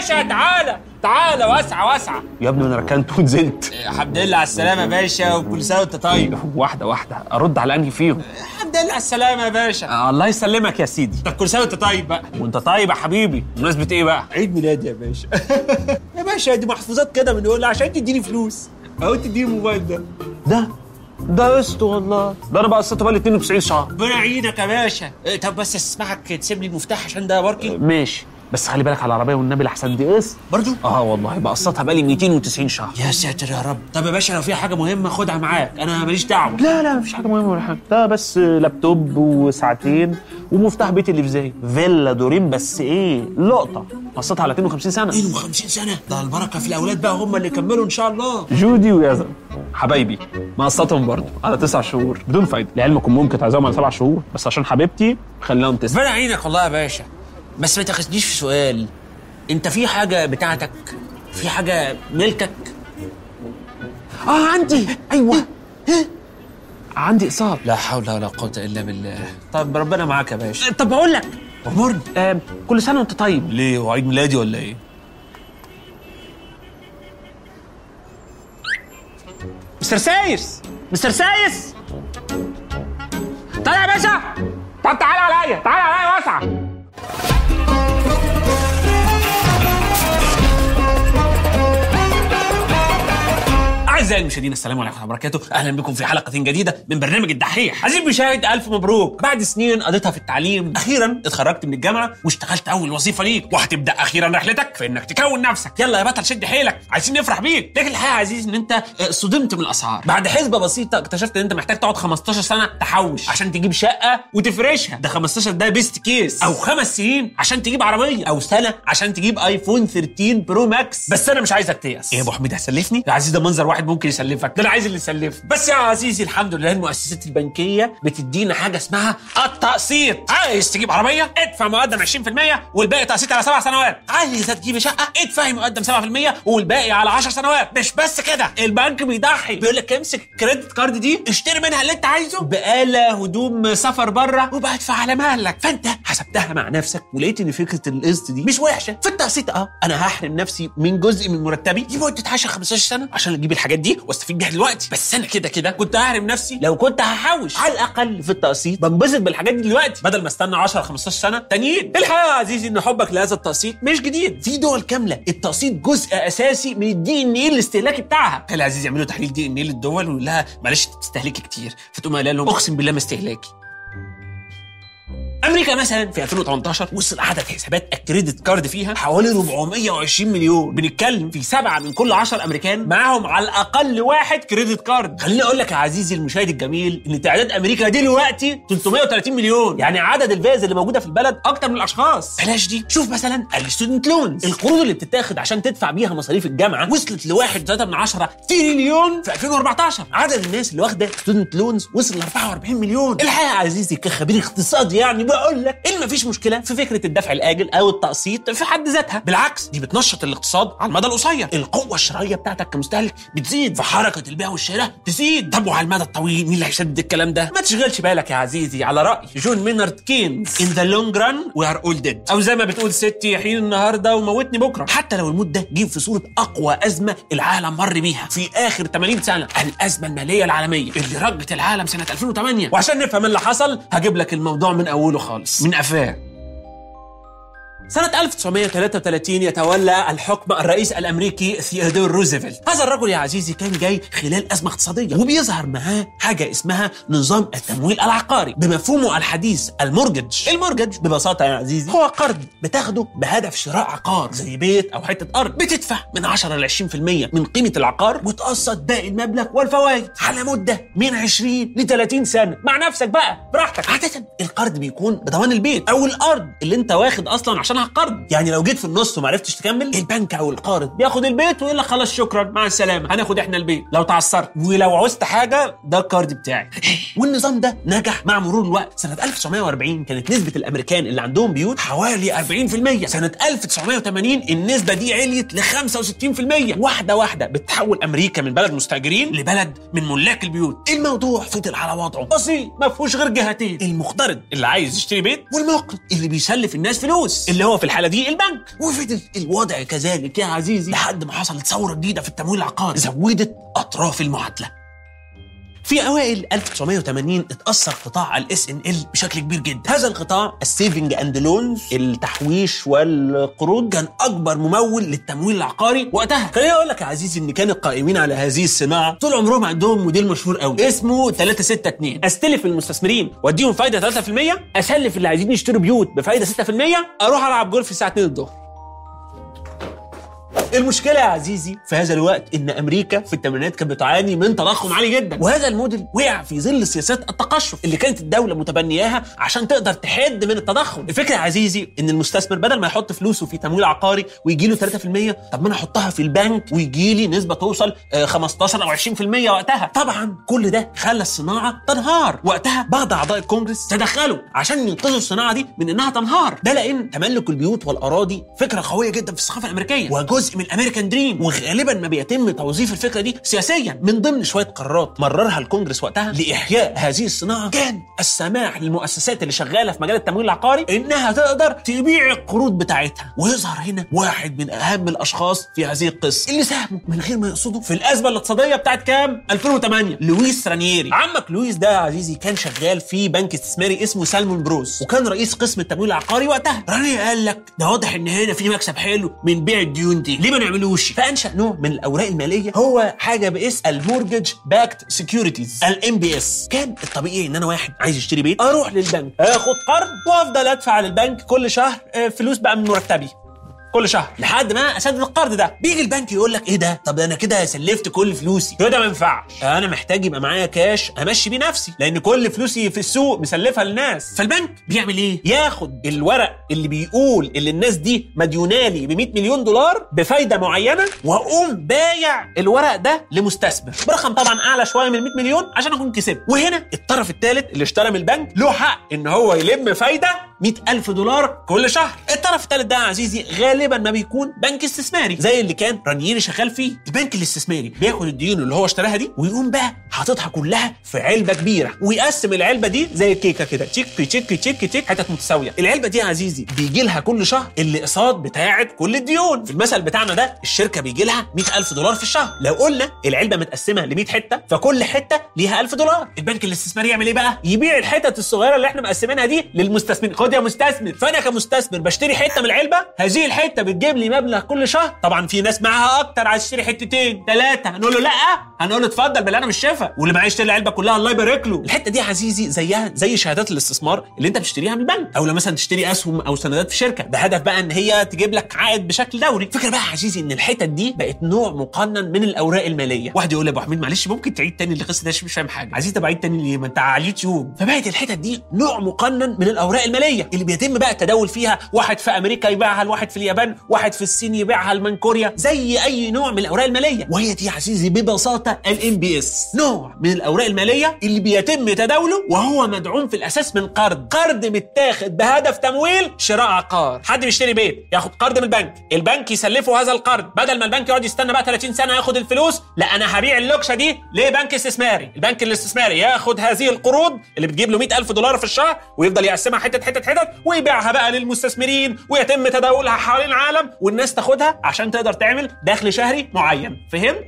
باشا تعالى تعالى واسعة واسعة يا ابني انا ركنت ونزلت الحمد لله على السلامة يا باشا وكل سنة وانت طيب واحده واحده ارد على انهي فيهم الحمد لله على السلامة يا باشا آه الله يسلمك يا سيدي طب كل سنة وانت طيب بقى وانت طيب يا حبيبي بمناسبه ايه بقى عيد ميلادي يا باشا يا باشا دي محفوظات كده بنقولها عشان تديني فلوس اهو تديني الموبايل ده ده ده قسط والله ده انا بقى قسطت بقى 92 شهر ربنا يعينك يا باشا إيه، طب بس اسمعك تسيب لي المفتاح عشان ده باركينج ماشي بس خلي بالك على العربيه والنبي لحسن دي قسط برضو اه والله بقسطها بقى لي 290 شهر يا ساتر يا رب طب يا باشا لو في حاجة مهمة خدها معاك انا ماليش دعوة لا لا مفيش حاجه مهمه ولا حاجه ده بس لابتوب وساعتين ومفتاح بيتي اللي في زايد فيلا دورين بس ايه لقطه قسطها على 250 سنه 52 سنة ده البركة في الأولاد بقى هم اللي يكملوا إن شاء الله جودي ويزن حبايبي مقسطهم برضه على تسع شهور بدون فايده لعلمك امهم كانت عايزاهم على سبع شهور بس عشان حبيبتي خليهم تسع ربنا يعينك والله يا باشا بس ما تاخذنيش في سؤال انت في حاجه بتاعتك في حاجه ملكك اه عندي ايوه عندي اقساط لا حول ولا قوه الا بالله طب ربنا معاك يا باشا طب بقول لك امرني آه كل سنه وانت طيب ليه هو عيد ميلادي ولا ايه مستر سايس مستر سايس طالع يا باشا طب تعالى عليا تعالى عليا واسعه اعزائي المشاهدين السلام عليكم ورحمه الله وبركاته اهلا بكم في حلقه جديده من برنامج الدحيح عزيزي المشاهد الف مبروك بعد سنين قضيتها في التعليم اخيرا اتخرجت من الجامعه واشتغلت اول وظيفه ليك وهتبدا اخيرا رحلتك في انك تكون نفسك يلا يا بطل شد حيلك عايزين نفرح بيك لكن الحقيقه يا عزيزي ان انت آه، صدمت من الاسعار بعد حسبه بسيطه اكتشفت ان انت محتاج تقعد 15 سنه تحوش عشان تجيب شقه وتفرشها ده 15 ده بيست كيس او خمس سنين عشان تجيب عربيه او سنه عشان تجيب ايفون 13 برو ماكس بس انا مش عايزك تيأس ايه يا ابو حميد هسلفني يا عزيزي ده منظر واحد ممكن يسلفك ده انا عايز اللي يسلف بس يا عزيزي الحمد لله المؤسسات البنكيه بتدينا حاجه اسمها التقسيط عايز تجيب عربيه ادفع مقدم 20% والباقي تقسيط على سبع سنوات عايز تجيب شقه ادفعي مقدم 7% والباقي على 10 سنوات مش بس كده البنك بيضحي بيقول لك امسك الكريدت كارد دي اشتري منها اللي انت عايزه بقاله هدوم سفر بره وبدفع على مهلك فانت حسبتها مع نفسك ولقيت ان فكره القسط دي مش وحشه في التقسيط اه انا هحرم نفسي من جزء من مرتبي لمده 10 15 سنه عشان اجيب الحاجات دي واستفيد بيها دلوقتي بس انا كده كده كنت هحرم نفسي لو كنت هحوش على الاقل في التقسيط بنبسط بالحاجات دي دلوقتي بدل ما استنى 10 15 سنه تانيين الحقيقه يا عزيزي ان حبك لهذا التقسيط مش جديد في دول كامله التقسيط جزء اساسي من الدي ان ايه الاستهلاكي بتاعها قال يا عزيزي يعملوا تحليل دي ان ايه للدول ويقول لها معلش أنت بتستهلكي كتير فتقوم قايله لهم اقسم بالله ما استهلاكي امريكا مثلا في 2018 وصل عدد حسابات الكريدت كارد فيها حوالي 420 مليون بنتكلم في سبعه من كل 10 امريكان معاهم على الاقل واحد كريدت كارد خليني اقول لك يا عزيزي المشاهد الجميل ان تعداد امريكا دلوقتي 330 مليون يعني عدد الفيز اللي موجوده في البلد اكتر من الاشخاص بلاش دي شوف مثلا الستودنت لونز القروض اللي بتتاخد عشان تدفع بيها مصاريف الجامعه وصلت ل 1.3 من 10 تريليون في 2014 عدد الناس اللي واخده ستودنت لونز وصل ل 44 مليون الحقيقه يا عزيزي كخبير اقتصادي يعني بقول لك ان مفيش مشكله في فكره الدفع الاجل او التقسيط في حد ذاتها بالعكس دي بتنشط الاقتصاد على المدى القصير القوه الشرائيه بتاعتك كمستهلك بتزيد فحركه البيع والشراء تزيد طب وعلى المدى الطويل مين اللي هيسدد الكلام ده ما تشغلش بالك يا عزيزي على راي جون مينارد كينز in the long run we are all dead او زي ما بتقول ستي يحيي النهارده وموتني بكره حتى لو الموت ده جه في صوره اقوى ازمه العالم مر بيها في اخر 80 سنه الازمه الماليه العالميه اللي رجت العالم سنه 2008 وعشان نفهم اللي حصل هجيب لك الموضوع من اوله خالص من قفاه سنة 1933 يتولى الحكم الرئيس الأمريكي ثيودور روزفلت هذا الرجل يا عزيزي كان جاي خلال أزمة اقتصادية وبيظهر معاه حاجة اسمها نظام التمويل العقاري بمفهومه الحديث المورجج المورجج ببساطة يا عزيزي هو قرض بتاخده بهدف شراء عقار زي بيت أو حتة أرض بتدفع من 10 ل 20% من قيمة العقار وتقسط باقي المبلغ والفوائد على مدة من 20 ل 30 سنة مع نفسك بقى براحتك عادة القرض بيكون بضمان البيت أو الأرض اللي أنت واخد أصلا عشانها قرض يعني لو جيت في النص وما عرفتش تكمل البنك او القارض بياخد البيت ويقول لك خلاص شكرا مع السلامه هناخد احنا البيت لو تعثرت ولو عوزت حاجه ده الكارد بتاعي والنظام ده نجح مع مرور الوقت سنه 1940 كانت نسبه الامريكان اللي عندهم بيوت حوالي 40% سنه 1980 النسبه دي عليت ل 65% واحده واحده بتتحول امريكا من بلد مستاجرين لبلد من ملاك البيوت الموضوع فضل على وضعه بسيط ما فيهوش غير جهتين المقترض اللي عايز يشتري بيت والمقرض اللي بيسلف الناس فلوس اللي اللي هو في الحاله دي البنك وفضل الوضع كذلك يا عزيزي لحد ما حصلت ثوره جديده في التمويل العقاري زودت اطراف المعادله في اوائل 1980 اتاثر قطاع الاس ان ال بشكل كبير جدا هذا القطاع السيفنج اند لونز التحويش والقروض كان اكبر ممول للتمويل العقاري وقتها خليني اقول لك يا عزيزي ان كان القائمين على هذه الصناعه طول عمرهم عندهم موديل مشهور قوي اسمه 362 استلف المستثمرين واديهم فايده 3% اسلف اللي عايزين يشتروا بيوت بفايده 6% اروح العب جولف الساعه 2 الظهر المشكلة يا عزيزي في هذا الوقت إن أمريكا في الثمانينات كانت بتعاني من تضخم عالي جدا وهذا الموديل وقع في ظل سياسات التقشف اللي كانت الدولة متبنياها عشان تقدر تحد من التضخم الفكرة يا عزيزي إن المستثمر بدل ما يحط فلوسه في تمويل عقاري ويجي له 3% طب ما أنا أحطها في البنك ويجي لي نسبة توصل آه، 15 أو 20% وقتها طبعا كل ده خلى الصناعة تنهار وقتها بعض أعضاء الكونجرس تدخلوا عشان ينقذوا الصناعة دي من إنها تنهار ده لأن تملك البيوت والأراضي فكرة قوية جدا في الثقافة الأمريكية وجزء من الامريكان دريم وغالبا ما بيتم توظيف الفكره دي سياسيا من ضمن شويه قرارات مررها الكونجرس وقتها لاحياء هذه الصناعه كان السماح للمؤسسات اللي شغاله في مجال التمويل العقاري انها تقدر تبيع القروض بتاعتها ويظهر هنا واحد من اهم الاشخاص في هذه القصه اللي ساهموا من غير ما يقصدوا في الازمه الاقتصاديه بتاعت كام 2008 لويس رانييري عمك لويس ده يا عزيزي كان شغال في بنك استثماري اسمه سالمون بروز وكان رئيس قسم التمويل العقاري وقتها راني قال لك ده واضح ان هنا في مكسب حلو من بيع الديون دي ليه ما نعملوش فانشا نوع من الاوراق الماليه هو حاجه باسم المورجج باكت سكيورتيز الام بي اس كان الطبيعي ان انا واحد عايز اشتري بيت اروح للبنك اخد قرض وافضل ادفع للبنك كل شهر آه، فلوس بقى من مرتبي كل شهر لحد ما اسدد القرض ده بيجي البنك يقول لك ايه ده طب ده انا كده سلفت كل فلوسي كده ما ينفعش انا محتاج يبقى معايا كاش امشي بيه نفسي لان كل فلوسي في السوق مسلفها للناس فالبنك بيعمل ايه ياخد الورق اللي بيقول اللي الناس دي مديونالي ب 100 مليون دولار بفايده معينه واقوم بايع الورق ده لمستثمر برقم طبعا اعلى شويه من 100 مليون عشان اكون كسبت وهنا الطرف الثالث اللي اشترى من البنك له حق ان هو يلم فايده 100 ألف دولار كل شهر الطرف الثالث ده يا عزيزي غالبا ما بيكون بنك استثماري زي اللي كان رانييري شغال فيه البنك الاستثماري بياخد الديون اللي هو اشتراها دي ويقوم بقى حاططها كلها في علبه كبيره ويقسم العلبه دي زي الكيكه كده تشيك تشيك تشيك تشيك حتت متساويه العلبه دي يا عزيزي بيجي لها كل شهر الاقساط بتاعه كل الديون في المثل بتاعنا ده الشركه بيجي لها 100 ألف دولار في الشهر لو قلنا العلبه متقسمه ل 100 حته فكل حته ليها 1000 دولار البنك الاستثماري يعمل ايه بقى يبيع الحتت الصغيره اللي احنا مقسمينها دي للمستثمرين خد يا مستثمر فانا كمستثمر بشتري حته من العلبه هذه الحته بتجيب لي مبلغ كل شهر طبعا في ناس معاها اكتر عايز تشتري حتتين ثلاثه هنقول له لا هنقول له اتفضل بالله انا مش شايفها واللي معاه يشتري العلبه كلها الله يبارك له الحته دي يا عزيزي زيها زي شهادات الاستثمار اللي انت بتشتريها من البنك او لو مثلا تشتري اسهم او سندات في شركه بهدف بقى ان هي تجيب لك عائد بشكل دوري فكره بقى يا عزيزي ان الحتت دي بقت نوع مقنن من الاوراق الماليه واحد يقول لي يا ابو حميد معلش ممكن تعيد تاني القصه ده مش فاهم حاجه عايز طب اعيد تاني ليه ما انت على اليوتيوب فبقت الحتت دي نوع مقنن من الاوراق الماليه اللي بيتم بقى التداول فيها واحد في امريكا يبيعها لواحد في اليابان واحد في الصين يبيعها لمن كوريا زي اي نوع من الاوراق الماليه وهي دي يا عزيزي ببساطه الام بي اس نوع من الاوراق الماليه اللي بيتم تداوله وهو مدعوم في الاساس من قرض قرض متاخد بهدف تمويل شراء عقار حد بيشتري بيت ياخد قرض من البنك البنك يسلفه هذا القرض بدل ما البنك يقعد يستنى بقى 30 سنه ياخد الفلوس لا انا هبيع اللوكشه دي لبنك استثماري البنك الاستثماري ياخد هذه القروض اللي بتجيب له 100000 دولار في الشهر ويفضل يقسمها حتت حتت حتت ويبيعها بقى للمستثمرين ويتم تداولها حوالين العالم والناس تاخدها عشان تقدر تعمل دخل شهري معين فهمت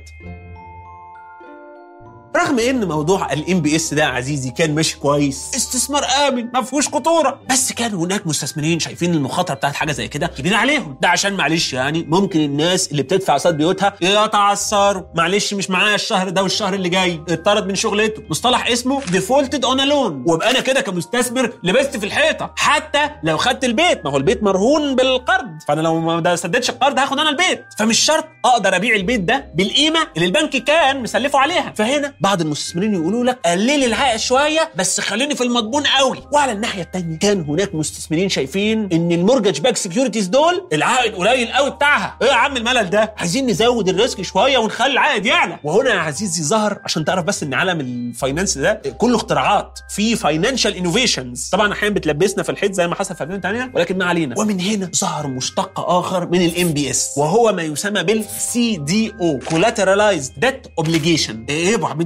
رغم ان موضوع الام بي اس ده يا عزيزي كان ماشي كويس استثمار امن ما فيهوش خطوره بس كان هناك مستثمرين شايفين المخاطره بتاعت حاجه زي كده كبيره عليهم ده عشان معلش يعني ممكن الناس اللي بتدفع اقساط بيوتها يتعثروا معلش مش معايا الشهر ده والشهر اللي جاي اتطرد من شغلته مصطلح اسمه ديفولتد اون لون وابقى انا كده كمستثمر لبست في الحيطه حتى لو خدت البيت ما هو البيت مرهون بالقرض فانا لو ما ده سددتش القرض هاخد انا البيت فمش شرط اقدر ابيع البيت ده بالقيمه اللي البنك كان مسلفه عليها فهنا بعض المستثمرين يقولوا لك قلل العائد شويه بس خليني في المضمون قوي وعلى الناحيه الثانيه كان هناك مستثمرين شايفين ان المورجج باك سكيورتيز دول العائد قليل قوي بتاعها ايه يا عم الملل ده عايزين نزود الريسك شويه ونخلي العائد يعلى وهنا يا عزيزي ظهر عشان تعرف بس ان عالم الفاينانس ده كله اختراعات في فاينانشال انوفيشنز طبعا احيانا بتلبسنا في الحيط زي ما حصل في 2008 ولكن ما علينا ومن هنا ظهر مشتق اخر من الام بي اس وهو ما يسمى بالسي دي او كولاترالايزد ديت اوبليجيشن ايه يا ابو عبيد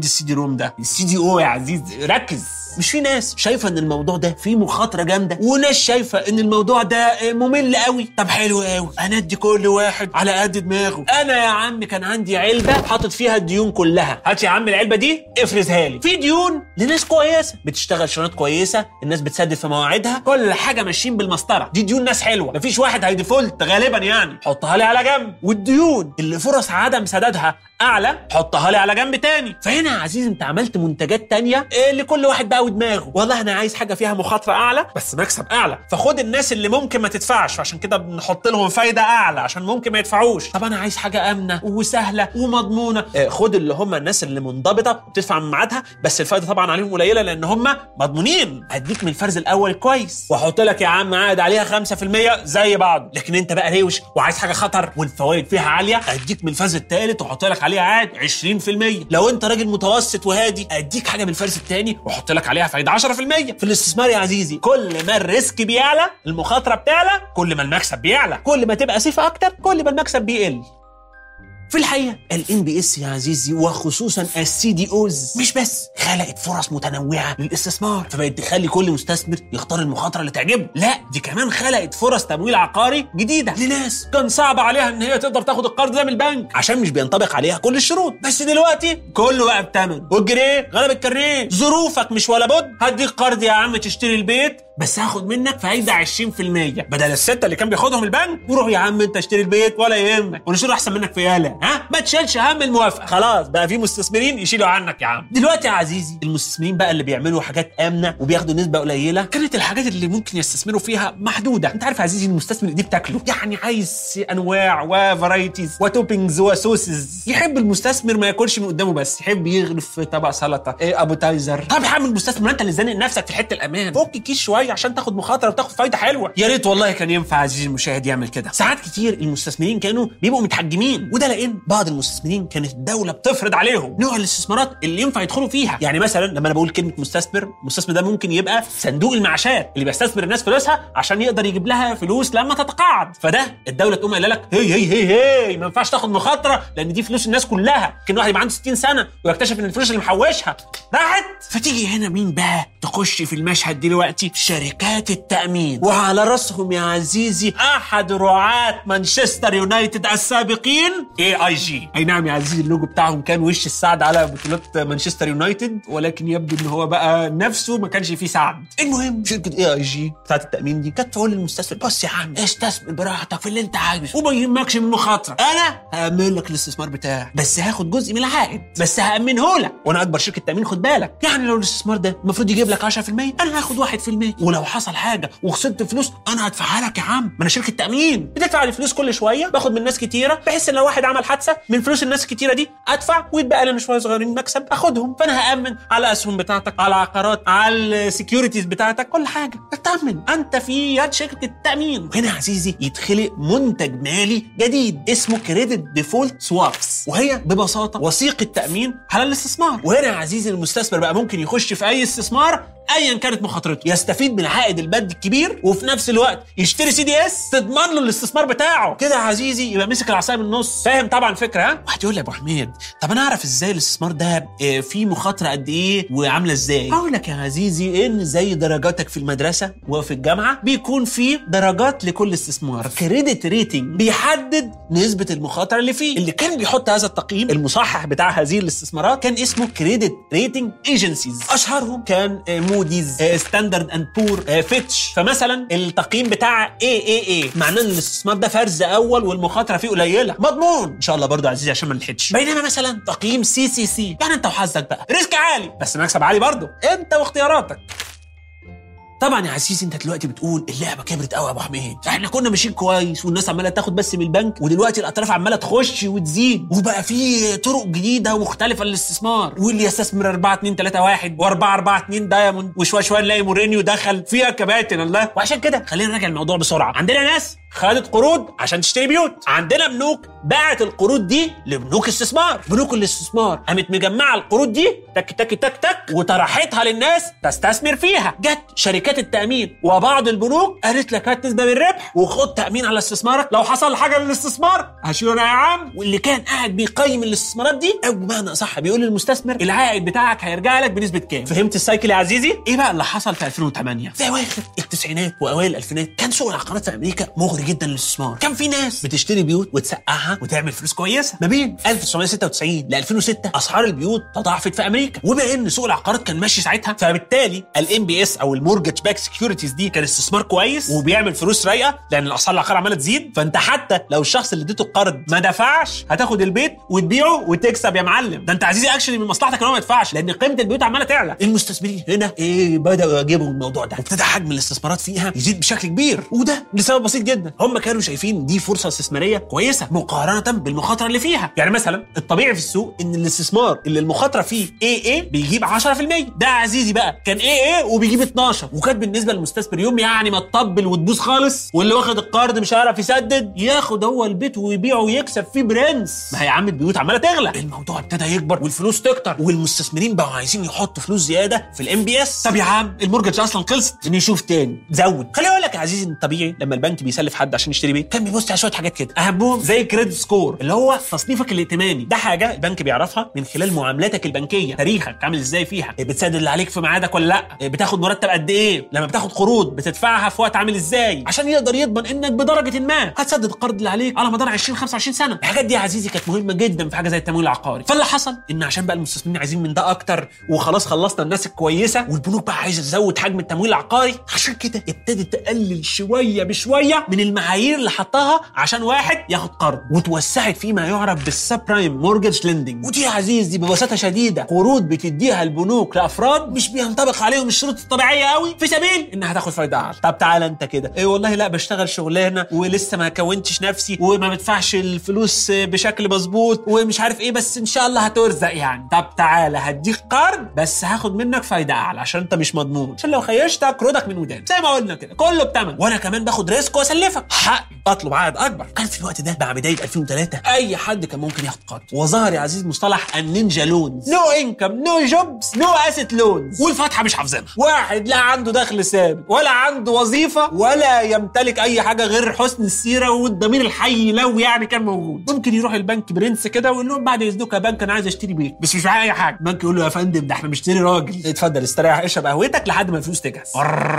السي دي روم ده السي دي او يا عزيز ركز مش في ناس شايفه ان الموضوع ده فيه مخاطره جامده وناس شايفه ان الموضوع ده ممل قوي طب حلو قوي انا ادي كل واحد على قد دماغه انا يا عم كان عندي علبه حاطط فيها الديون كلها هات يا عم العلبه دي افرزها لي في ديون لناس كويسه بتشتغل شغلانات كويسه الناس بتسدد في مواعيدها كل حاجه ماشيين بالمسطره دي ديون ناس حلوه مفيش واحد هيديفولت غالبا يعني حطها لي على جنب والديون اللي فرص عدم سدادها اعلى حطها لي على جنب تاني فهنا يا عزيز انت عملت منتجات تانية إيه لكل واحد بقى ودماغه والله انا عايز حاجه فيها مخاطره اعلى بس مكسب اعلى فخد الناس اللي ممكن ما تدفعش عشان كده بنحط لهم فايده اعلى عشان ممكن ما يدفعوش طب انا عايز حاجه امنه وسهله ومضمونه إيه خد اللي هم الناس اللي منضبطه وبتدفع من ميعادها بس الفايده طبعا عليهم قليله لان هم مضمونين هديك من الفرز الاول كويس واحط لك يا عم عائد عليها 5% زي بعض لكن انت بقى روش وعايز حاجه خطر والفوائد فيها عاليه اديك من الفرز الثالث واحط لك عليها عائد 20% لو انت راجل متوسط وهادي اديك حاجه من الفرز الثاني واحط لك عليها فايده 10% في الاستثمار يا عزيزي كل ما الريسك بيعلى المخاطره بتعلى كل ما المكسب بيعلى كل ما تبقى سيف اكتر كل ما المكسب بيقل في الحقيقه الام بي اس يا عزيزي وخصوصا السي دي اوز مش بس خلقت فرص متنوعه للاستثمار فبقت تخلي كل مستثمر يختار المخاطره اللي تعجبه لا دي كمان خلقت فرص تمويل عقاري جديده لناس كان صعب عليها ان هي تقدر تاخد القرض ده من البنك عشان مش بينطبق عليها كل الشروط بس دلوقتي كله بقى بتمن والجنيه غلب الكارنيه ظروفك مش ولا بد هديك قرض يا عم تشتري البيت بس هاخد منك فايده 20% بدل السته اللي كان بياخدهم البنك وروح يا عم انت اشتري البيت ولا يهمك ونشيله احسن منك في يالا ها ما تشيلش هم الموافقه خلاص بقى في مستثمرين يشيلوا عنك يا عم دلوقتي يا عزيزي المستثمرين بقى اللي بيعملوا حاجات امنه وبياخدوا نسبه قليله كانت الحاجات اللي ممكن يستثمروا فيها محدوده انت عارف يا عزيزي المستثمر دي بتاكله يعني عايز انواع وفرايتيز وتوبينجز وسوسز يحب المستثمر ما ياكلش من قدامه بس يحب يغرف في طبق سلطه ايه ابوتايزر طب يا عم المستثمر انت اللي زانق نفسك في حته الامان فك الكيس شويه عشان تاخد مخاطره وتاخد فايده حلوه يا ريت والله كان ينفع عزيزي المشاهد يعمل كده ساعات كتير المستثمرين كانوا بيبقوا متحجمين وده لان بعض المستثمرين كانت الدوله بتفرض عليهم نوع الاستثمارات اللي ينفع يدخلوا فيها يعني مثلا لما انا بقول كلمه مستثمر المستثمر ده ممكن يبقى صندوق المعاشات اللي بيستثمر الناس فلوسها عشان يقدر يجيب لها فلوس لما تتقاعد فده الدوله تقوم قايله لك هي هي هي هي ما ينفعش تاخد مخاطره لان دي فلوس الناس كلها كان واحد يبقى عنده 60 سنه ويكتشف ان الفلوس اللي محوشها راحت فتيجي هنا مين بقى تخش في المشهد دلوقتي شركات التامين وعلى راسهم يا عزيزي احد رعاة مانشستر يونايتد السابقين اي اي جي اي نعم يا عزيزي اللوجو بتاعهم كان وش السعد على بطولات مانشستر يونايتد ولكن يبدو ان هو بقى نفسه ما كانش فيه سعد المهم شركه اي اي جي بتاعت التامين دي كانت تقول للمستثمر بص يا عم استثمر براحتك في اللي انت عايزه وما يهمكش من المخاطره انا هامن لك الاستثمار بتاعك بس هاخد جزء من العائد بس هامنه لك وانا اكبر شركه تامين خد بالك يعني لو الاستثمار ده المفروض يجيب لك 10% انا هاخد 1% ولو حصل حاجه وخسرت فلوس انا هدفعها لك يا عم ما انا شركه تامين بتدفع لي فلوس كل شويه باخد من ناس كتيره بحيث ان لو واحد عمل حادثه من فلوس الناس الكتيره دي ادفع ويتبقى لنا شويه صغيرين مكسب اخدهم فانا هامن على الاسهم بتاعتك على العقارات على السكيورتيز بتاعتك كل حاجه اطمن انت في يد شركه التامين هنا يا عزيزي يتخلق منتج مالي جديد اسمه كريدت ديفولت سوابس وهي ببساطه وثيقه تامين على الاستثمار وهنا يا عزيزي المستثمر بقى ممكن يخش في اي استثمار ايا كانت مخاطرته يستفيد من العائد المادي الكبير وفي نفس الوقت يشتري سي دي اس تضمن له الاستثمار بتاعه كده يا عزيزي يبقى مسك العصايه من النص فاهم طبعا الفكره ها واحد يقول لي يا ابو حميد طب انا اعرف ازاي الاستثمار ده آه، فيه مخاطره قد ايه وعامله ازاي اقول لك يا عزيزي ان زي درجاتك في المدرسه وفي الجامعه بيكون في درجات لكل استثمار كريدت ريتنج بيحدد نسبه المخاطره اللي فيه اللي كان بيحط هذا التقييم المصحح بتاع هذه الاستثمارات كان اسمه كريدت ريتنج ايجنسيز اشهرهم كان آه، موديز ستاندرد اند بور فيتش فمثلا التقييم بتاع اي اي اي معناه ان الاستثمار ده فرز اول والمخاطره فيه قليله مضمون ان شاء الله برضو عزيزي عشان ما نلحقش بينما مثلا تقييم سي سي سي يعني انت وحظك بقى ريسك عالي بس مكسب عالي برضو انت واختياراتك طبعا يا عزيزي انت دلوقتي بتقول اللعبه كبرت قوي يا ابو حميد احنا كنا ماشيين كويس والناس عماله تاخد بس من البنك ودلوقتي الاطراف عماله تخش وتزيد وبقى في طرق جديده ومختلفه للاستثمار واللي يستثمر 4 2 3 1 و4 4 2 دايموند وشويه شويه نلاقي مورينيو دخل فيها كباتن الله وعشان كده خلينا نراجع الموضوع بسرعه عندنا ناس خدت قروض عشان تشتري بيوت عندنا بنوك باعت القروض دي لبنوك استثمار بنوك الاستثمار قامت مجمعه القروض دي تك تك تك تك وطرحتها للناس تستثمر فيها جت شركات التامين وبعض البنوك قالت لك هات نسبه من الربح وخد تامين على استثمارك لو حصل حاجه للاستثمار هشيله انا يا عم واللي كان قاعد بيقيم الاستثمارات دي او بمعنى اصح بيقول للمستثمر العائد بتاعك هيرجع لك بنسبه كام فهمت السايكل يا عزيزي ايه بقى اللي حصل في 2008 في اواخر التسعينات واوائل الالفينات كان سوق العقارات في امريكا مغري جدا للاستثمار كان في ناس بتشتري بيوت وتسقعها وتعمل فلوس كويسه ما بين 1996 ل 2006 اسعار البيوت تضاعفت في امريكا وبما ان سوق العقارات كان ماشي ساعتها فبالتالي الام بي اس او المورجج باك سكيورتيز دي كان استثمار كويس وبيعمل فلوس رايقه لان الاسعار العقار عماله تزيد فانت حتى لو الشخص اللي اديته القرض ما دفعش هتاخد البيت وتبيعه وتكسب يا معلم ده انت عزيزي اكشلي من مصلحتك ان هو ما يدفعش لان قيمه البيوت عماله تعلى المستثمرين هنا ايه بداوا يجيبوا الموضوع ده وابتدى حجم الاستثمارات فيها يزيد بشكل كبير وده لسبب بسيط جدا هم كانوا شايفين دي فرصه استثماريه كويسه مقارنه بالمخاطره اللي فيها يعني مثلا الطبيعي في السوق ان الاستثمار اللي المخاطره فيه اي اي بيجيب 10% ده يا عزيزي بقى كان اي اي وبيجيب 12 وكانت بالنسبه للمستثمر يوم يعني ما تطبل وتبوظ خالص واللي واخد القرض مش هيعرف يسدد ياخد هو البيت ويبيعه ويكسب فيه برنس ما هي يا عم البيوت عماله تغلى الموضوع ابتدى يكبر والفلوس تكتر والمستثمرين بقوا عايزين يحطوا فلوس زياده في الام بي اس طب يا عم المورجج اصلا خلصت نشوف تاني زود خليني اقول لك يا عزيزي ان الطبيعي لما البنك بيسلف حد عشان يشتري بيت كان بيبص على شويه حاجات كده اهمهم زي كريدت سكور اللي هو تصنيفك الائتماني ده حاجه البنك بيعرفها من خلال معاملاتك البنكيه تاريخك عامل ازاي فيها بتسدد اللي عليك في ميعادك ولا لا بتاخد مرتب قد ايه لما بتاخد قروض بتدفعها في وقت عامل ازاي عشان يقدر يضمن انك بدرجه ما هتسدد القرض اللي عليك على مدار 20 25 سنه الحاجات دي يا عزيزي كانت مهمه جدا في حاجه زي التمويل العقاري فاللي حصل ان عشان بقى المستثمرين عايزين من ده اكتر وخلاص خلصنا الناس الكويسه والبنوك بقى عايزه تزود حجم التمويل العقاري عشان كده ابتدت تقلل شويه بشويه من المعايير اللي حطها عشان واحد ياخد قرض وتوسعت فيما يعرف بالسب برايم مورجج ليندنج ودي يا عزيزي ببساطه شديده قروض بتديها البنوك لافراد مش بينطبق عليهم الشروط الطبيعيه قوي في سبيل انها تاخد فايده اعلى طب تعالى انت كده ايه والله لا بشتغل شغلانه ولسه ما كونتش نفسي وما بدفعش الفلوس بشكل مظبوط ومش عارف ايه بس ان شاء الله هترزق يعني طب تعالى هديك قرض بس هاخد منك فايده اعلى عشان انت مش مضمون عشان لو خيشتك رودك من ودان زي ما قلنا كده كله بتمن وانا كمان باخد ريسك واسلفك حق اطلب عائد اكبر كان في الوقت ده مع بدايه 2003 اي حد كان ممكن ياخد قرض وظهر يا عزيز مصطلح النينجا لونز نو انكم نو جوبز نو اسيت لونز والفاتحه مش حافظينها واحد لا عنده دخل ثابت ولا عنده وظيفه ولا يمتلك اي حاجه غير حسن السيره والضمير الحي لو يعني كان موجود ممكن يروح البنك برنس كده ويقول لهم بعد اذنك يا بنك انا عايز اشتري بيت بس مش معايا اي حاجه البنك يقول له يا فندم ده احنا بنشتري راجل اتفضل استريح اشرب قهوتك لحد ما الفلوس تجهز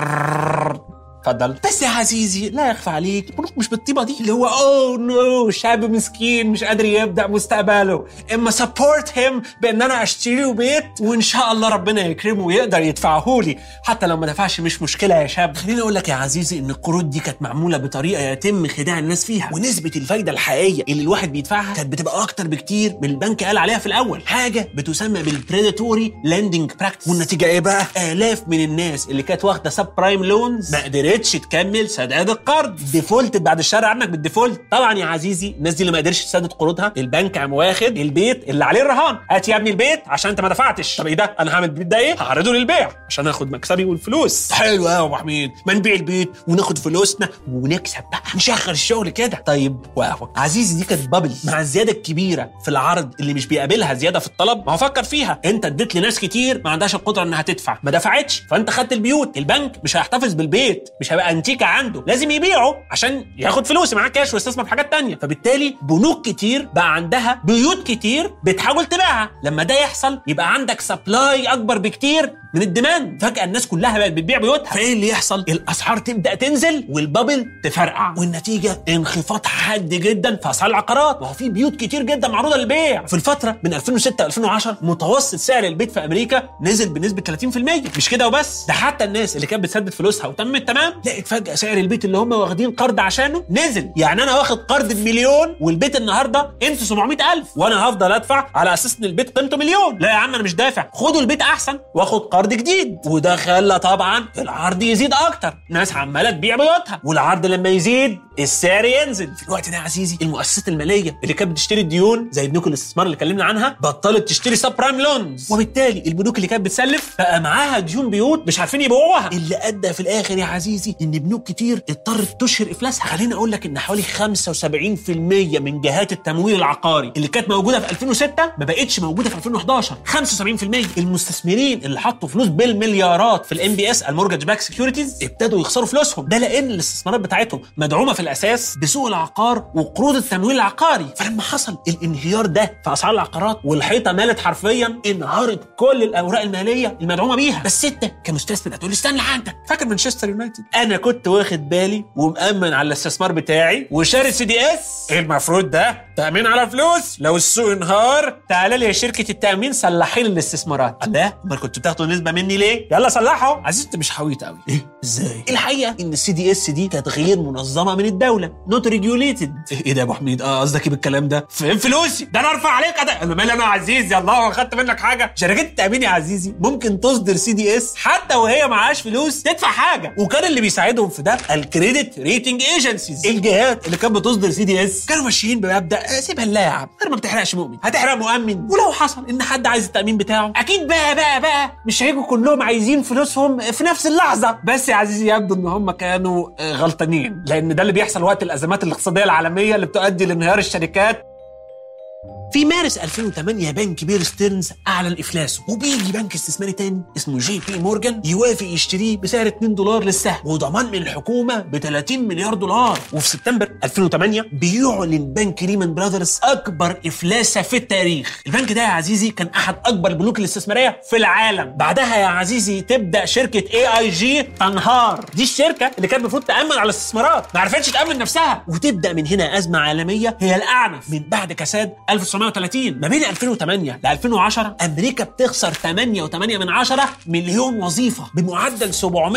اتفضل بس يا عزيزي لا يخفى عليك البنوك مش بالطيبه دي اللي هو اوه نو شاب مسكين مش قادر يبدا مستقبله اما سبورت هيم بان انا اشتري له بيت وان شاء الله ربنا يكرمه ويقدر يدفعه لي حتى لو ما دفعش مش مشكله يا شاب خليني اقول لك يا عزيزي ان القروض دي كانت معموله بطريقه يتم خداع الناس فيها ونسبه الفايده الحقيقيه اللي الواحد بيدفعها كانت بتبقى اكتر بكتير من البنك قال عليها في الاول حاجه بتسمى بالبريداتوري ليندنج براكتس والنتيجه ايه بقى الاف من الناس اللي كانت واخده سب برايم لونز ما قدرتش تكمل سداد القرض ديفولت بعد الشر عنك بالديفولت طبعا يا عزيزي الناس دي اللي ما قدرش تسدد قروضها البنك قام واخد البيت اللي عليه الرهان هات يا ابني البيت عشان انت ما دفعتش طب ايه ده انا هعمل البيت ده ايه هعرضه للبيع عشان اخد مكسبي والفلوس حلو قوي يا ابو حميد ما نبيع البيت وناخد فلوسنا ونكسب بقى نشغل الشغل كده طيب وقهوه عزيزي دي كانت بابل مع الزياده الكبيره في العرض اللي مش بيقابلها زياده في الطلب ما هو فكر فيها انت اديت لناس كتير ما عندهاش القدره انها تدفع ما دفعتش فانت خدت البيوت البنك مش هيحتفظ بالبيت مش هيبقى انتيكه عنده لازم يبيعه عشان ياخد فلوس معاه كاش ويستثمر في حاجات تانية فبالتالي بنوك كتير بقى عندها بيوت كتير بتحاول تبيعها لما ده يحصل يبقى عندك سبلاي اكبر بكتير من الديماند فجاه الناس كلها بقت بتبيع بيوتها فايه اللي يحصل الاسعار تبدا تنزل والبابل تفرقع والنتيجه انخفاض حاد جدا في اسعار العقارات وهو في بيوت كتير جدا معروضه للبيع في الفتره من 2006 ل 2010 متوسط سعر البيت في امريكا نزل بنسبه 30% مش كده وبس ده حتى الناس اللي كانت بتسدد فلوسها وتم التمام لقيت فجاه سعر البيت اللي هم واخدين قرض عشانه نزل يعني انا واخد قرض بمليون والبيت النهارده انتوا 700000 وانا هفضل ادفع على اساس ان البيت قيمته مليون لا يا عم انا مش دافع خدوا البيت احسن واخد قرض جديد وده خلى طبعا العرض يزيد اكتر ناس عماله تبيع بيوتها والعرض لما يزيد السعر ينزل في الوقت ده يا عزيزي المؤسسات الماليه اللي كانت بتشتري الديون زي بنوك الاستثمار اللي اتكلمنا عنها بطلت تشتري سب برايم لونز وبالتالي البنوك اللي كانت بتسلف بقى معاها ديون بيوت مش عارفين يبيعوها اللي ادى في الاخر يا عزيزي ان بنوك كتير اضطرت تشهر افلاسها خليني اقول لك ان حوالي 75% من جهات التمويل العقاري اللي كانت موجوده في 2006 ما بقتش موجوده في 2011 75% المستثمرين اللي حطوا فلوس بالمليارات في الام بي اس المورجج باك سكيورتيز ابتدوا يخسروا فلوسهم ده لان الاستثمارات بتاعتهم مدعومه في الاساس بسوق العقار وقروض التمويل العقاري فلما حصل الانهيار ده في اسعار العقارات والحيطه مالت حرفيا انهارت كل الاوراق الماليه المدعومه بيها بس انت كمستثمر هتقول لي استنى عندك فاكر مانشستر يونايتد انا كنت واخد بالي ومأمن على الاستثمار بتاعي وشاري سي دي اس المفروض ده تأمين على فلوس لو السوق انهار تعالى لي يا شركة التأمين صلحي لي الاستثمارات الله امال كنت بتاخدوا نسبة مني ليه يلا صلحوا عزيز انت مش حويط قوي ايه ازاي الحقيقة ان السي دي اس دي كانت غير منظمة من الدولة نوت ريجوليتد ايه ده يا ابو حميد اه قصدك ايه بالكلام ده فين فلوسي ده انا ارفع عليك ده انا مالي انا يا عزيزي الله ما خدت منك حاجة شركات التأمين يا عزيزي ممكن تصدر سي دي اس حتى وهي معاش فلوس تدفع حاجة وكان اللي بيساعدهم في ده الكريدت ريتنج ايجنسيز الجهات اللي كانت بتصدر سي دي اس كانوا ماشيين بمبدا آه، سيبها لله يا عم غير ما بتحرقش مؤمن هتحرق مؤمن ولو حصل ان حد عايز التامين بتاعه اكيد بقى بقى بقى مش هيجوا كلهم عايزين فلوسهم في نفس اللحظه بس يا عزيزي يبدو ان هم كانوا آه، غلطانين لان ده اللي بيحصل وقت الازمات الاقتصاديه العالميه اللي بتؤدي لانهيار الشركات في مارس 2008 بنك بير ستيرنز اعلن افلاسه وبيجي بنك استثماري تاني اسمه جي بي مورجان يوافق يشتريه بسعر 2 دولار للسهم وضمان من الحكومه ب 30 مليار دولار وفي سبتمبر 2008 بيعلن بنك ريمان براذرز اكبر افلاسه في التاريخ البنك ده يا عزيزي كان احد اكبر البنوك الاستثماريه في العالم بعدها يا عزيزي تبدا شركه اي اي جي تنهار دي الشركه اللي كانت المفروض تامن على الاستثمارات ما عرفتش تامن نفسها وتبدا من هنا ازمه عالميه هي الاعنف من بعد كساد 1930 ما بين 2008 ل 2010 امريكا بتخسر 8.8 من عشرة مليون وظيفه بمعدل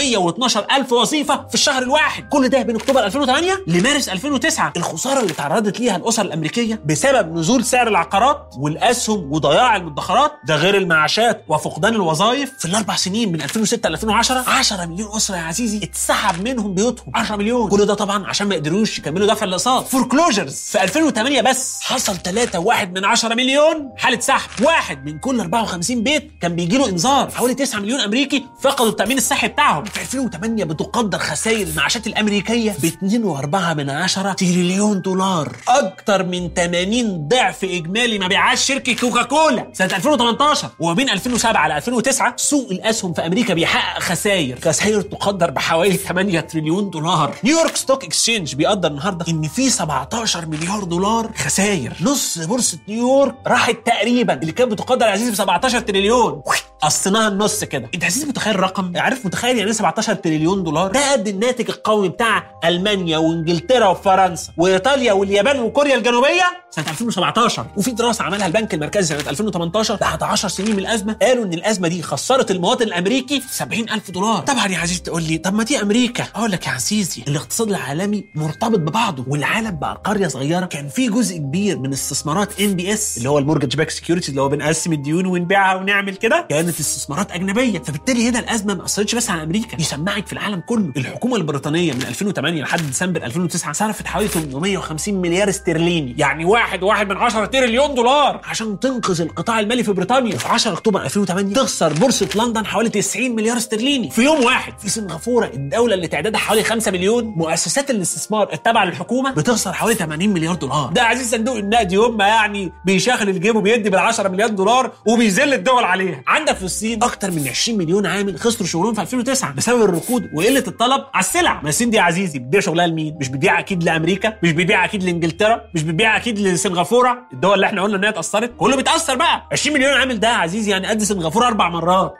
712 الف وظيفه في الشهر الواحد كل ده بين اكتوبر 2008 لمارس 2009 الخساره اللي تعرضت ليها الاسر الامريكيه بسبب نزول سعر العقارات والاسهم وضياع المدخرات ده غير المعاشات وفقدان الوظائف في الاربع سنين من 2006 ل 2010 10 مليون اسره يا عزيزي اتسحب منهم بيوتهم 10 مليون كل ده طبعا عشان ما قدروش يكملوا دفع الاقساط فوركلوجرز في 2008 بس حصل 3 واحد من 10 مليون حاله سحب واحد من كل 54 بيت كان بيجي له انذار حوالي 9 مليون امريكي فقدوا التامين الصحي بتاعهم في 2008 بتقدر خسائر المعاشات الامريكيه ب 2.4 من 10 تريليون دولار اكتر من 80 ضعف اجمالي مبيعات شركه كوكاكولا سنه 2018 وما بين 2007 ل 2009 سوق الاسهم في امريكا بيحقق خسائر خسائر تقدر بحوالي 8 تريليون دولار نيويورك ستوك اكسشينج بيقدر النهارده ان في 17 مليار دولار خسائر نص بورصه نيويورك راحت تقريبا اللي كانت بتقدر يا عزيزي ب 17 تريليون قصيناها النص كده انت عزيزي متخيل الرقم عارف متخيل يعني ايه 17 تريليون دولار ده قد الناتج القومي بتاع المانيا وانجلترا وفرنسا وايطاليا واليابان وكوريا الجنوبيه سنه 2017 وفي دراسه عملها البنك المركزي سنه 2018 بعد 10 سنين من الازمه قالوا ان الازمه دي خسرت المواطن الامريكي 70000 دولار طبعا يا عزيزي تقول لي طب ما دي امريكا اقول لك يا عزيزي الاقتصاد العالمي مرتبط ببعضه والعالم بقى قريه صغيره كان في جزء كبير من استثمارات ام بي اس اللي هو المورجج باك سكيورتي اللي هو بنقسم الديون ونبيعها ونعمل كده كانت استثمارات اجنبيه فبالتالي هنا الازمه ما اثرتش بس على امريكا دي سمعت في العالم كله الحكومه البريطانيه من 2008 لحد ديسمبر 2009 صرفت حوالي 850 مليار استرليني يعني واحد واحد من 10 تريليون دولار عشان تنقذ القطاع المالي في بريطانيا في 10 اكتوبر 2008 تخسر بورصه لندن حوالي 90 مليار استرليني في يوم واحد في سنغافوره الدوله اللي تعدادها حوالي 5 مليون مؤسسات الاستثمار التابعه للحكومه بتخسر حوالي 80 مليار دولار ده عزيز صندوق النقد يوم ما يعني بيشغل الجيب وبيدي بال 10 مليار دولار وبيذل الدول عليها عندك في الصين اكتر من 20 مليون عامل خسروا شغلهم في 2009 بسبب الركود وقله الطلب على السلع ما الصين دي يا عزيزي بتبيع شغلها لمين مش بتبيع اكيد لامريكا مش بتبيع اكيد لانجلترا مش بتبيع اكيد لسنغافوره الدول اللي احنا قلنا ان هي اتاثرت كله بيتاثر بقى 20 مليون عامل ده يا عزيزي يعني قد سنغافوره اربع مرات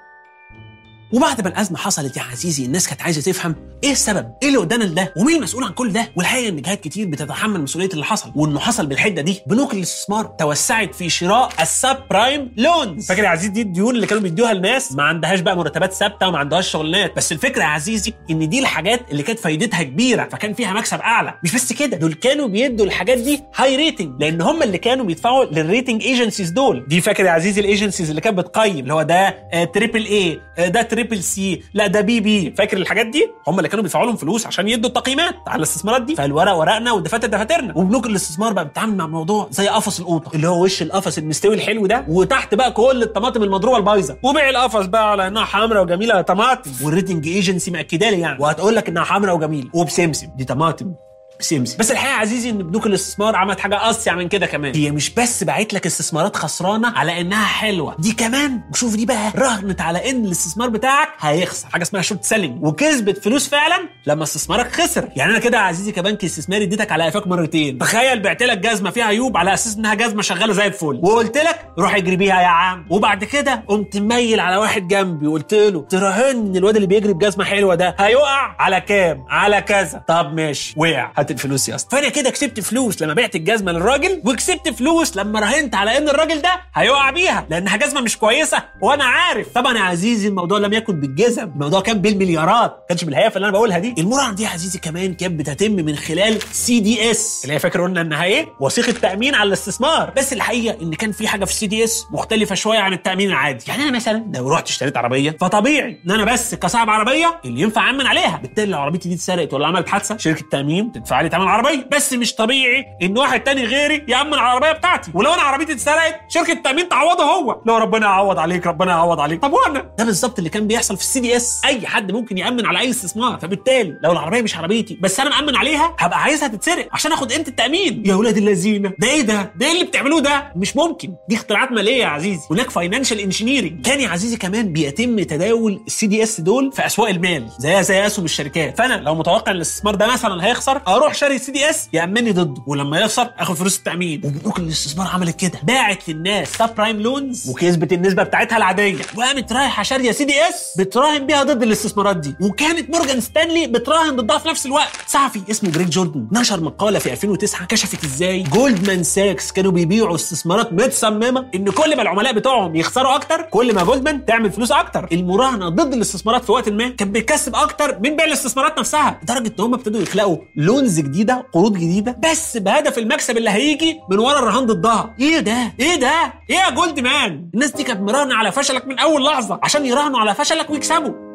وبعد ما الازمه حصلت يا عزيزي الناس كانت عايزه تفهم ايه السبب؟ ايه اللي ودانا لده؟ ومين المسؤول عن كل ده؟ والحقيقه ان جهات كتير بتتحمل مسؤوليه اللي حصل وانه حصل بالحده دي بنوك الاستثمار توسعت في شراء السب برايم لونز فاكر يا عزيزي دي الديون اللي كانوا بيدوها لناس ما عندهاش بقى مرتبات ثابته وما عندهاش شغلانات بس الفكره يا عزيزي ان دي الحاجات اللي كانت فايدتها كبيره فكان فيها مكسب اعلى مش بس كده دول كانوا بيدوا الحاجات دي هاي ريتنج لان هم اللي كانوا بيدفعوا للريتنج ايجنسيز دول دي فاكر يا عزيزي الايجنسيز اللي كانت بتقيم اللي هو ده تريبل اي ده تريبل تريبل سي لا ده بي بي فاكر الحاجات دي هم اللي كانوا بيدفعوا لهم فلوس عشان يدوا التقييمات على الاستثمارات دي فالورق ورقنا والدفاتر دفاترنا وبنوك الاستثمار بقى بتتعامل مع الموضوع زي قفص القوطه اللي هو وش القفص المستوي الحلو ده وتحت بقى كل الطماطم المضروبه البايظه وبيع القفص بقى على انها حمراء وجميله طماطم والريتنج ايجنسي مأكده لي يعني وهتقول لك انها حمراء وجميله وبسمسم دي طماطم سمسم بس الحقيقه يا عزيزي ان بنوك الاستثمار عملت حاجه اصيع من كده كمان هي مش بس باعت لك استثمارات خسرانه على انها حلوه دي كمان وشوف دي بقى رهنت على ان الاستثمار بتاعك هيخسر حاجه اسمها شورت سيلينج وكسبت فلوس فعلا لما استثمارك خسر يعني انا كده يا عزيزي كبنك استثماري اديتك على قفاك مرتين تخيل بعت لك جزمه فيها عيوب على اساس انها جزمه شغاله زي الفل وقلت لك روح اجري بيها يا عم وبعد كده قمت مميل على واحد جنبي وقلت له تراهن الواد اللي بيجري بجزمه حلوه ده هيقع على كام على كذا طب ماشي وقع هات الفلوس يا اسطى فانا كده كسبت فلوس لما بعت الجزمه للراجل وكسبت فلوس لما راهنت على ان الراجل ده هيقع بيها لانها جزمه مش كويسه وانا عارف طبعا يا عزيزي الموضوع لم يكن بالجزم الموضوع كان بالمليارات ما كانش بالهيافه اللي انا بقولها دي المراهنه دي يا عزيزي كمان كانت بتتم من خلال سي دي اس اللي هي فاكر قلنا انها ايه وثيقه تامين على الاستثمار بس الحقيقه ان كان في حاجه في السي دي اس مختلفه شويه عن التامين العادي يعني انا مثلا لو رحت اشتريت عربيه فطبيعي ان انا بس كصاحب عربيه اللي ينفع امن عليها بالتالي لو عربيتي دي اتسرقت ولا عملت حادثه شركه تامين تدفع لي ثمن العربيه بس مش طبيعي ان واحد تاني غيري يامن على العربيه بتاعتي ولو انا عربيتي اتسرقت شركه تامين تعوضه هو لو ربنا يعوض عليك ربنا يعوض عليك طب وانا ده بالظبط اللي كان بيحصل في السي دي اس اي حد ممكن يامن على اي استثمار فبالتالي لو العربيه مش عربيتي بس انا مامن عليها هبقى عايزها تتسرق عشان اخد قيمه التامين يا ولاد اللذينه ده ايه ده ده ايه اللي بتعملوه ده مش ممكن دي اختراعات ماليه يا عزيزي هناك فاينانشال انجينيرنج كان يا عزيزي كمان بيتم تداول السي دي اس دول في اسواق المال زيها زي اسهم الشركات فانا لو متوقع ان الاستثمار ده مثلا هيخسر اروح شاري السي دي اس يامني ضده ولما يخسر اخد فلوس التامين وبنوك الاستثمار عملت كده باعت للناس سب برايم لونز وكسبت النسبه بتاعتها العاديه وقامت رايحه شاريه سي دي اس بتراهن بيها ضد الاستثمارات دي وكانت مورجان ستانلي بتراهن ضدها في نفس الوقت صحفي اسمه جريج جوردن نشر مقاله في 2009 كشفت ازاي جولدمان ساكس كانوا بيبيعوا استثمارات متصممه ان كل ما العملاء بتوعهم يخسروا اكتر كل ما جولدمان تعمل فلوس اكتر المراهنه ضد الاستثمارات في وقت ما كانت بتكسب اكتر من بيع الاستثمارات نفسها لدرجه ان هم ابتدوا يخلقوا لونز جديده قروض جديده بس بهدف المكسب اللي هيجي من ورا الرهان ضدها ايه ده ايه ده ايه يا جولد مان الناس دي كانت مراهنه على فشلك من اول لحظه عشان يراهنوا على فشلك ويكسبوا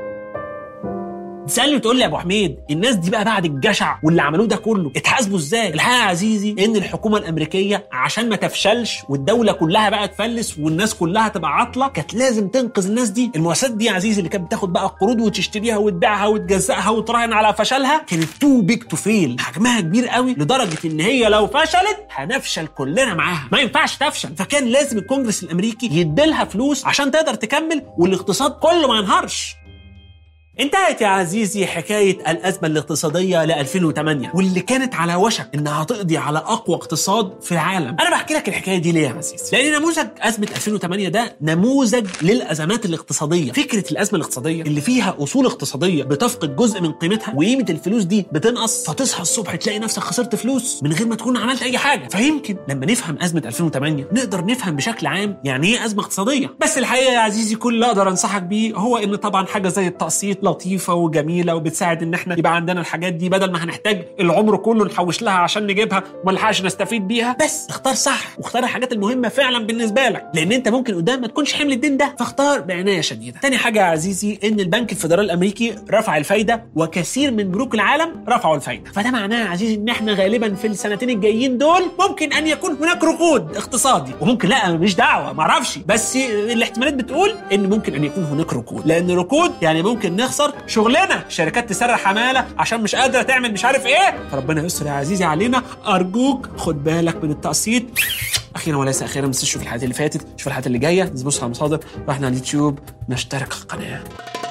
تسالني وتقول لي يا ابو حميد الناس دي بقى بعد الجشع واللي عملوه ده كله اتحاسبوا ازاي الحقيقه يا عزيزي ان الحكومه الامريكيه عشان ما تفشلش والدوله كلها بقى تفلس والناس كلها تبقى عاطله كانت لازم تنقذ الناس دي المؤسسات دي يا عزيزي اللي كانت بتاخد بقى قروض وتشتريها وتبيعها وتجزئها وتراهن على فشلها كانت تو بيج تو فيل حجمها كبير قوي لدرجه ان هي لو فشلت هنفشل كلنا معاها ما ينفعش تفشل فكان لازم الكونجرس الامريكي يديلها فلوس عشان تقدر تكمل والاقتصاد كله ما ينهارش انتهت يا عزيزي حكاية الأزمة الاقتصادية ل 2008 واللي كانت على وشك إنها تقضي على أقوى اقتصاد في العالم. أنا بحكي لك الحكاية دي ليه يا عزيزي؟ لأن نموذج أزمة 2008 ده نموذج للأزمات الاقتصادية. فكرة الأزمة الاقتصادية اللي فيها أصول اقتصادية بتفقد جزء من قيمتها وقيمة الفلوس دي بتنقص فتصحى الصبح تلاقي نفسك خسرت فلوس من غير ما تكون عملت أي حاجة. فيمكن لما نفهم أزمة 2008 نقدر نفهم بشكل عام يعني إيه أزمة اقتصادية. بس الحقيقة يا عزيزي كل اللي أقدر أنصحك بيه هو إن طبعا حاجة زي التقسيط لطيفه وجميله وبتساعد ان احنا يبقى عندنا الحاجات دي بدل ما هنحتاج العمر كله نحوش لها عشان نجيبها وما نلحقش نستفيد بيها بس اختار صح واختار الحاجات المهمه فعلا بالنسبه لك لان انت ممكن قدام ما تكونش حمل الدين ده فاختار بعنايه شديده تاني حاجه يا عزيزي ان البنك الفيدرالي الامريكي رفع الفايده وكثير من بنوك العالم رفعوا الفايده فده معناه يا عزيزي ان احنا غالبا في السنتين الجايين دول ممكن ان يكون هناك ركود اقتصادي وممكن لا مش دعوه ما اعرفش بس الاحتمالات بتقول ان ممكن ان يكون هناك ركود لان ركود يعني ممكن نخسر شغلنا شركات تسرح عماله عشان مش قادره تعمل مش عارف ايه فربنا يستر يا عزيزي علينا ارجوك خد بالك من التقسيط اخيرا وليس اخيرا بس شوف الحلقات اللي فاتت شوف الحلقات اللي جايه نبص على المصادر واحنا على اليوتيوب نشترك القناه